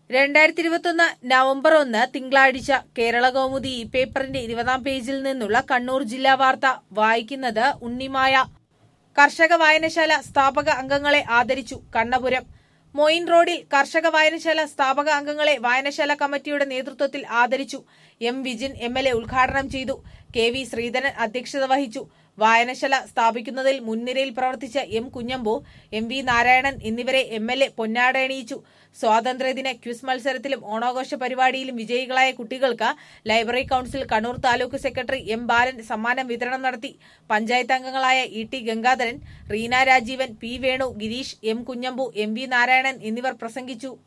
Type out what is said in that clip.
രണ്ടായിരത്തി ഇരുപത്തൊന്ന് നവംബർ ഒന്ന് തിങ്കളാഴ്ച കേരള കൗമുദി ഈ പേപ്പറിന്റെ ഇരുപതാം പേജിൽ നിന്നുള്ള കണ്ണൂർ ജില്ലാ വാർത്ത വായിക്കുന്നത് ഉണ്ണിമായ കർഷക വായനശാല സ്ഥാപക അംഗങ്ങളെ ആദരിച്ചു കണ്ണപുരം മൊയിൻ റോഡിൽ കർഷക വായനശാല സ്ഥാപക അംഗങ്ങളെ വായനശാല കമ്മിറ്റിയുടെ നേതൃത്വത്തിൽ ആദരിച്ചു M Vijin M L A ഉദ്ഘാടനം ചെയ്തു കെ വി ശ്രീധരൻ അധ്യക്ഷത വഹിച്ചു വായനശാല സ്ഥാപിക്കുന്നതിൽ മുൻനിരയിൽ പ്രവർത്തിച്ച M Kunhambu M V Narayanan എന്നിവരെ എം എൽ എ പൊന്നാടയണിയിച്ചു സ്വാതന്ത്ര്യദിന ക്വിസ് മത്സരത്തിലും ഓണാഘോഷ പരിപാടിയിലും വിജയികളായ കുട്ടികൾക്ക് library council Kannur taluk secretary M Balan സമ്മാനം വിതരണം നടത്തി പഞ്ചായത്ത് അംഗങ്ങളായ E T Gangadharan Reena Rajeevan P Venu Girish M Kunhambu M V Narayanan എന്നിവർ പ്രസംഗിച്ചു